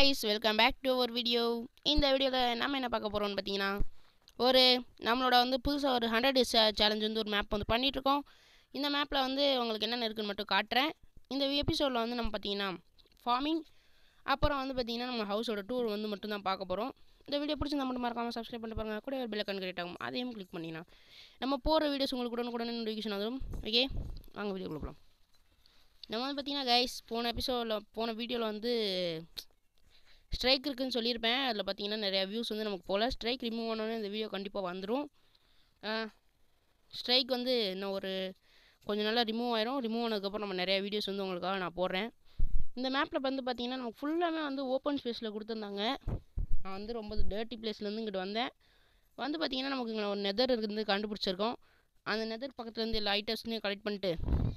guys welcome back to ஒரு video இந்த வீடியோவில் நம்ம என்ன பார்க்க போகிறோம்னு பார்த்தீங்கன்னா ஒரு நம்மளோட வந்து புதுசாக ஒரு ஹண்ட்ரட் டேஸ் சேலஞ்ச் வந்து ஒரு மேப் வந்து பண்ணிகிட்ருக்கோம் இந்த மேப்பில் வந்து உங்களுக்கு என்னென்ன இருக்குன்னு மட்டும் காட்டுறேன் இந்த எபிசோடில் வந்து நம்ம பார்த்தீங்கன்னா ஃபார்மிங் அப்புறம் வந்து பார்த்தீங்கன்னா நம்ம ஹவுஸோட டூர் வந்து மட்டும் தான் பார்க்க போகிறோம் இந்த வீடியோ பிடிச்சிருந்தா மட்டும் மறக்காமல் சப்ஸ்கிரைப் பண்ணி பாருங்க கூட ஒரு பெல்லைக்கன் கிரியேட் ஆகும் அதையும் கிளிக் பண்ணிங்கன்னா நம்ம போகிற வீடியோஸ் உங்களுக்கு உடனே உடனே நோட்டிஃபிகேஷன் வரும் ஓகே வாங்க வீடியோ போகலாம் நம்ம வந்து பார்த்தீங்கன்னா கைஸ் போன எபிசோடில் போன வீடியோவில் வந்து ஸ்ட்ரைக் இருக்குன்னு சொல்லியிருப்பேன் அதில் பார்த்தீங்கன்னா நிறையா வியூஸ் வந்து நமக்கு போகல ஸ்ட்ரைக் ரிமூவ் ஆனோடனே இந்த வீடியோ கண்டிப்பாக வந்துடும் ஸ்ட்ரைக் வந்து இன்னும் ஒரு கொஞ்சம் நாளாக ரிமூவ் ஆயிரும் ரிமூவ் ஆனதுக்கப்புறம் நம்ம நிறையா வீடியோஸ் வந்து உங்களுக்காக நான் போடுறேன் இந்த மேப்பில் வந்து பார்த்தீங்கன்னா நமக்கு ஃபுல்லாமே வந்து ஓப்பன் ஸ்பேஸில் கொடுத்துருந்தாங்க நான் வந்து ரொம்ப டேர்ட்டி பிளேஸ்லேருந்து இங்கிட்டு வந்தேன் வந்து பார்த்தீங்கன்னா நமக்கு இங்கே ஒரு நெதர் இருந்து கண்டுபிடிச்சிருக்கோம் அந்த நெதர் பக்கத்துலேருந்து எல்லா ஐட்டம்ஸையும் கலெக்ட் பண்ணிட்டு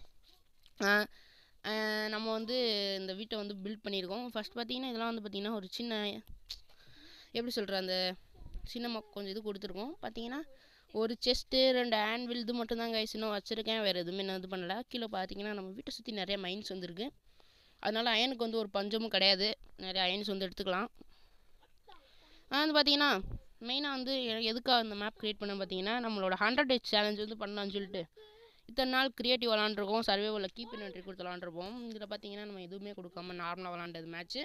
நம்ம வந்து இந்த வீட்டை வந்து பில்ட் பண்ணியிருக்கோம் ஃபஸ்ட் பார்த்தீங்கன்னா இதெல்லாம் வந்து பார்த்திங்கன்னா ஒரு சின்ன எப்படி சொல்கிற அந்த சின்ன மொ- கொஞ்சம் இது கொடுத்துருக்கோம் பார்த்தீங்கன்னா ஒரு செஸ்ட்டு ரெண்டு ஆன்வில் இது மட்டும் தான் கைஸ் இன்னும் வச்சுருக்கேன் வேறு எதுவுமே நான் இது பண்ணல கீழே பார்த்தீங்கன்னா நம்ம வீட்டை சுற்றி நிறைய மைன்ஸ் வந்துருக்கு அதனால் அயனுக்கு வந்து ஒரு பஞ்சமும் கிடையாது நிறைய அயன்ஸ் வந்து எடுத்துக்கலாம் ஆ வந்து பார்த்தீங்கன்னா மெயினாக வந்து எ- எதுக்காக இந்த மேப் க்ரியேட் பண்ண பார்த்தீங்கன்னா நம்மளோட ஹண்ட்ரட் டேஸ் சேலஞ்ச் வந்து பண்ணலாம்னு சொல்லிட்டு இத்தனை நாள் கிரியேட்டிவ் விளாண்டுருக்கோம் சர்வேவில் கீப் இன்வென்ட்ரி கொடுத்து விளாண்டுருப்போம் இதில் பார்த்தீங்கன்னா நம்ம எதுவுமே கொடுக்காம நார்மலாக விளாண்டது மேட்ச்சு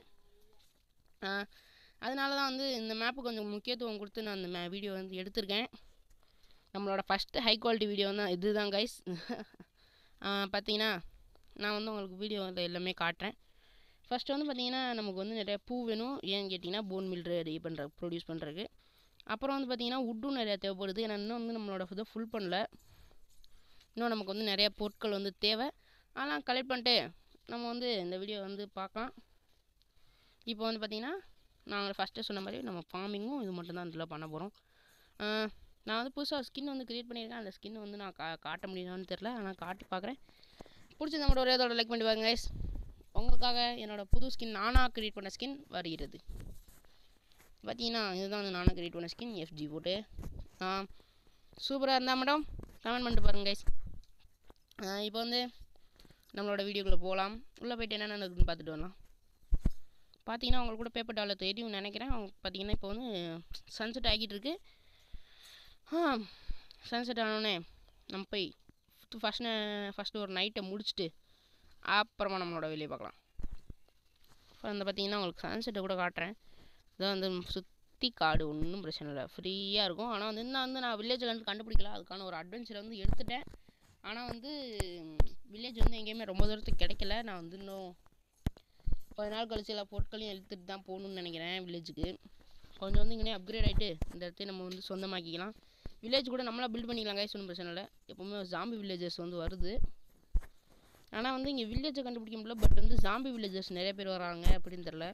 அதனால தான் வந்து இந்த மேப்பு கொஞ்சம் முக்கியத்துவம் கொடுத்து நான் இந்த மே வீடியோ வந்து எடுத்திருக்கேன் நம்மளோட ஃபஸ்ட்டு ஹை குவாலிட்டி வீடியோ தான் இதுதான் கைஸ் பார்த்தீங்கன்னா நான் வந்து உங்களுக்கு வீடியோ எல்லாமே காட்டுறேன் ஃபஸ்ட்டு வந்து பார்த்தீங்கன்னா நமக்கு வந்து நிறைய பூ வேணும் ஏன்னு கேட்டிங்கன்னா போன் மில் ரெடி பண்ணுற ப்ரொடியூஸ் பண்ணுறதுக்கு அப்புறம் வந்து பார்த்தீங்கன்னா உட்டும் நிறையா தேவைப்படுது ஏன்னா இன்னும் வந்து நம்மளோட இதை ஃபுல் பண்ணல இன்னும் நமக்கு வந்து நிறைய பொருட்கள் வந்து தேவை அதெல்லாம் கலெக்ட் பண்ணிட்டு நம்ம வந்து இந்த வீடியோ வந்து பார்க்கலாம் இப்போ வந்து பார்த்திங்கன்னா நான் ஃபஸ்ட்டு சொன்ன மாதிரி நம்ம ஃபார்மிங்கும் இது மட்டும் தான் இதில் பண்ண போகிறோம் நான் வந்து புதுசாக ஸ்கின் வந்து க்ரியேட் பண்ணியிருக்கேன் அந்த ஸ்கின் வந்து நான் கா காட்ட முடியுமான்னு தெரில ஆனால் காட்டி பார்க்குறேன் பிடிச்ச நம்மளோட ஒரே இதோட லைக் பண்ணி பாருங்க guys உங்களுக்காக என்னோடய புது ஸ்கின் நானாக க்ரியேட் பண்ண ஸ்கின் வருகிறது பார்த்தீங்கன்னா இதுதான் வந்து நானாக க்ரியேட் பண்ண ஸ்கின் எஃப்ஜி போட்டு சூப்பராக இருந்தால் மேடம் கமெண்ட் பண்ணிட்டு பாருங்க கைஸ் இப்போ வந்து நம்மளோட வீடியோக்குள்ளே போகலாம் உள்ளே போயிட்டு என்னென்ன இருக்குன்னு பார்த்துட்டு வரலாம் பார்த்தீங்கன்னா உங்களுக்கு கூட பேப்பர் டாலர் தெரியும் நினைக்கிறேன் அவங்க பார்த்தீங்கன்னா இப்போ வந்து சன்செட் ஆகிட்டு இருக்கு ஆ சன்செட் ஆனோடனே நம்ம போய் ஃபஸ்ட்டு ஃபஸ்ட்டு ஒரு நைட்டை முடிச்சுட்டு அப்புறமா நம்மளோட வெளியே பார்க்கலாம் இப்போ வந்து பார்த்தீங்கன்னா உங்களுக்கு சன்செட்டை கூட காட்டுறேன் இதான் வந்து சுற்றி காடு ஒன்றும் பிரச்சனை இல்லை ஃப்ரீயாக இருக்கும் ஆனால் வந்து இன்னும் வந்து நான் வில்லேஜில் வந்து கண்டுபிடிக்கல அதுக்கான ஒரு அட்வென்ச்சரை வந்து எடுத்துட்டேன் ஆனால் வந்து வில்லேஜ் வந்து எங்கேயுமே ரொம்ப தூரத்துக்கு கிடைக்கல நான் வந்து இன்னும் கொஞ்ச நாள் கழிச்சு எல்லா பொருட்களையும் எடுத்துகிட்டு தான் போகணுன்னு நினைக்கிறேன் வில்லேஜுக்கு கொஞ்சம் வந்து இங்கே அப்கிரேட் ஆகிட்டு இந்த இடத்தையும் நம்ம வந்து சொந்தமாக்கிக்கலாம் வில்லேஜ் கூட நம்மளா பில்ட் பண்ணிக்கலாம் கைஸ் ஒன்றும் பிரச்சனை இல்லை எப்போவுமே ஜாம்பி வில்லேஜஸ் வந்து வருது ஆனால் வந்து இங்கே வில்லேஜை கண்டுபிடிக்க முடியல பட் வந்து ஜாம்பி வில்லேஜஸ் நிறைய பேர் வராங்க அப்படின்னு தெரில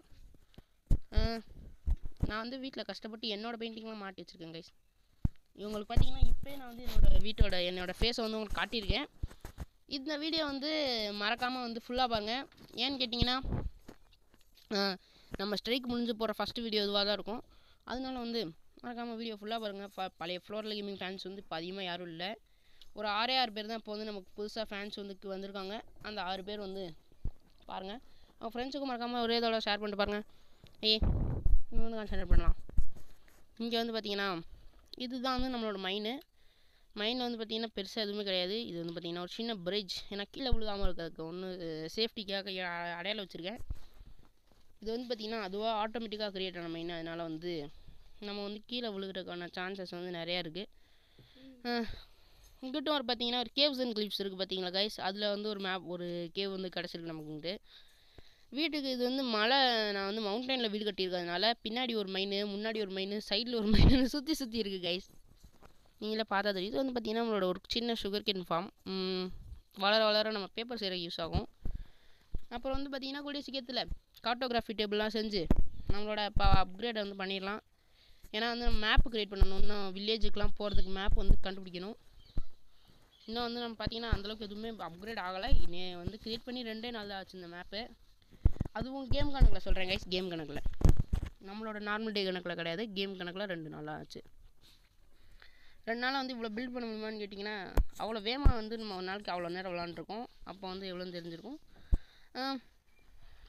நான் வந்து வீட்டில் கஷ்டப்பட்டு என்னோட பெயிண்டிங்லாம் மாட்டி வச்சுருக்கேன் கைஸ் இவங்களுக்கு பார்த்தீங்கன்னா இப்போயே நான் வந்து என்னோட வீட்டோட என்னோட ஃபேஸை வந்து உங்களுக்கு காட்டியிருக்கேன் இந்த வீடியோ வந்து மறக்காமல் வந்து ஃபுல்லாக பாருங்கள் ஏன்னு கேட்டிங்கன்னா ஆஹ், நம்ம ஸ்ட்ரைக் முடிஞ்சு போகிற ஃபஸ்ட்டு வீடியோ இதுவாக தான் இருக்கும் அதனால வந்து மறக்காமல் வீடியோ ஃபுல்லாக பாருங்கள் ஃப பழைய ஃப்ளோரில் கேமிங் ஃபேன்ஸ் வந்து இப்போ அதிகமாக யாரும் இல்லை ஒரு ஆறே ஆறு பேர் தான் இப்போ வந்து நமக்கு புதுசாக ஃபேன்ஸ் வந்து கு- வந்திருக்காங்க அந்த ஆறு பேர் வந்து பாருங்கள் அவங்க ஃப்ரெண்ட்ஸுக்கும் மறக்காமல் ஒரே இதோட ஷேர் பண்ணிட்டு பாருங்கள் ஏய் இன்னும் வந்து கான்சன்ட்ரேட் பண்ணலாம் இங்கே வந்து பார்த்தீங்கன்னா இதுதான் வந்து நம்மளோட மைனு மைனில் வந்து பார்த்தீங்கன்னா பெருசாக எதுவுமே கிடையாது இது வந்து பார்த்தீங்கன்னா ஒரு சின்ன பிரிட்ஜ் ஏன்னா கீழே விழுகாமல் இருக்கிறதுக்கு ஒன்று சேஃப்டிக்காக அடையாளம் வச்சுருக்கேன் இது வந்து பார்த்தீங்கன்னா அதுவாக ஆட்டோமேட்டிக்காக க்ரியேட் ஆன மைன் அதனால் வந்து நம்ம வந்து கீழே விழுகிறதுக்கான சான்சஸ் வந்து நிறையா இருக்குது இங்கிட்டும் ஒரு பார்த்தீங்கன்னா ஒரு கேவ்ஸ் அண்ட் கிளிப்ஸ் இருக்குது பார்த்தீங்களா கைஸ் அதில் வந்து ஒரு மேப் ஒரு கேவ் வந்து கிடச்சிருக்கு நமக்கு இங்கிட்டு வீட்டுக்கு இது வந்து மலை நான் வந்து மவுண்டனில் வீடு கட்டியிருக்கிறதுனால பின்னாடி ஒரு மைனு முன்னாடி ஒரு மைனு சைடில் ஒரு மைனு சுற்றி சுற்றி இருக்குது கைஸ் நீங்களே பார்த்தா தெரியும் இது வந்து பார்த்தீங்கன்னா நம்மளோட ஒரு சின்ன சுகர் கேன் ஃபார்ம் வளர வளர நம்ம பேப்பர் செய்கிற யூஸ் ஆகும் அப்புறம் வந்து பார்த்தீங்கன்னா கூடிய சீக்கிரத்தில் கார்ட்டோகிராஃபி டேபிள்லாம் செஞ்சு நம்மளோட இப்போ அப்கிரேட் வந்து பண்ணிடலாம் ஏன்னா வந்து நம்ம மேப் க்ரியேட் பண்ணணும் இன்னும் வில்லேஜுக்கெலாம் போகிறதுக்கு மேப் வந்து கண்டுபிடிக்கணும் இன்னும் வந்து நம்ம பார்த்தீங்கன்னா அந்தளவுக்கு எதுவுமே அப்கிரேட் ஆகலை இன்னே வந்து க்ரியேட் பண்ணி ரெண்டே நாள் தான் ஆச்சு இந்த மேப்பு அதுவும் கேம் கணக்கில் சொல்கிறேன் கைஸ் கேம் கணக்கில் நம்மளோட நார்மல் டே கணக்கில் கிடையாது கேம் கணக்கில் ரெண்டு நாளாக ஆச்சு ரெண்டு நாளாக வந்து இவ்வளோ பில்ட் பண்ண முடியுமான்னு கேட்டிங்கன்னா அவ்வளோ வேகமாக வந்து நம்ம ஒரு நாளைக்கு அவ்வளோ நேரம் விளாண்டுருக்கோம் அப்போ வந்து எவ்வளோன்னு தெரிஞ்சிருக்கும்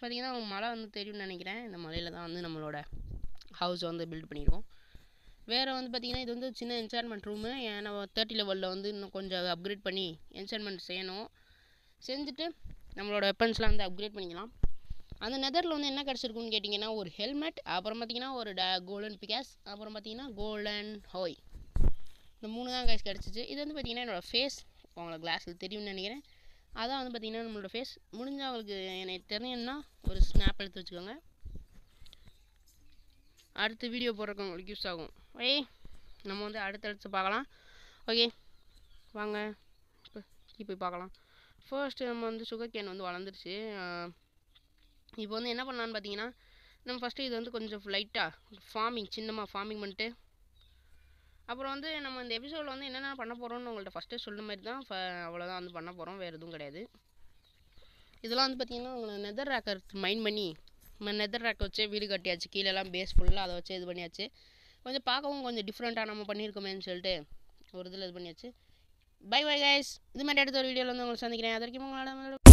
பார்த்தீங்கன்னா உங்களுக்கு மலை வந்து தெரியும்னு நினைக்கிறேன் இந்த மலையில் தான் வந்து நம்மளோட ஹவுஸ் வந்து பில்ட் பண்ணியிருக்கோம் வேறு வந்து பார்த்திங்கன்னா இது வந்து சின்ன என்சான்மெண்ட் ரூமு ஏன்னா தேர்ட்டி லெவலில் வந்து இன்னும் கொஞ்சம் அப்கிரேட் பண்ணி என்சான்மெண்ட் செய்யணும் செஞ்சுட்டு நம்மளோட வெப்பன்ஸ்லாம் வந்து அப்கிரேட் பண்ணிக்கலாம் அந்த நெதரில் வந்து என்ன கிடச்சிருக்குன்னு கேட்டிங்கன்னா ஒரு ஹெல்மெட் அப்புறம் பார்த்தீங்கன்னா ஒரு ட கோல்டன் பிகாஸ் அப்புறம் பார்த்தீங்கன்னா கோல்டன் ஹோய் இந்த மூணு தான் கைஸ் கிடச்சிச்சு இது வந்து பார்த்திங்கன்னா என்னோடய ஃபேஸ் உங்களுக்கு கிளாஸில் தெரியும்னு நினைக்கிறேன் அதான் வந்து பார்த்திங்கன்னா நம்மளோட ஃபேஸ் முடிஞ்சால் அவங்களுக்கு எனக்கு தெரியும்னா ஒரு ஸ்னாப் எடுத்து வச்சுக்கோங்க அடுத்த வீடியோ போடுறதுக்கு உங்களுக்கு யூஸ் ஆகும் ஓகே நம்ம வந்து அடுத்தடுத்து பார்க்கலாம் ஓகே வாங்க இப்போ கீ போய் பார்க்கலாம் ஃபர்ஸ்ட் நம்ம வந்து சுகர் கேன் வந்து வளர்ந்துருச்சு இப்போ வந்து என்ன பண்ணலான்னு பார்த்தீங்கன்னா நம்ம ஃபஸ்ட்டு இது வந்து கொஞ்சம் லைட்டாக ஃபார்மிங் சின்னமாக ஃபார்மிங் பண்ணிட்டு அப்புறம் வந்து நம்ம இந்த எபிசோடில் வந்து என்னென்ன பண்ண போகிறோம்னு உங்கள்கிட்ட ஃபஸ்ட்டே சொன்ன மாதிரி தான் ஃப அவ்வளோதான் வந்து பண்ண போகிறோம் வேறு எதுவும் கிடையாது இதெல்லாம் வந்து பார்த்திங்கன்னா உங்களை நெதர் ரேக்கர் மைண்ட் பண்ணி நம்ம நெதர் ரேக் வச்சு வீடு கட்டியாச்சு கீழெல்லாம் பேஸ் ஃபுல்லாக அதை வச்சு இது பண்ணியாச்சு கொஞ்சம் பார்க்கவும் கொஞ்சம் டிஃப்ரெண்ட்டாக நம்ம பண்ணியிருக்கோமேன்னு சொல்லிட்டு ஒரு இதில் இது பண்ணியாச்சு பை பை கைஸ் இது மாதிரி அடுத்த ஒரு வீடியோவில் வந்து உங்களை சந்திக்கிறேன் அது வரைக்கும் உங்களோட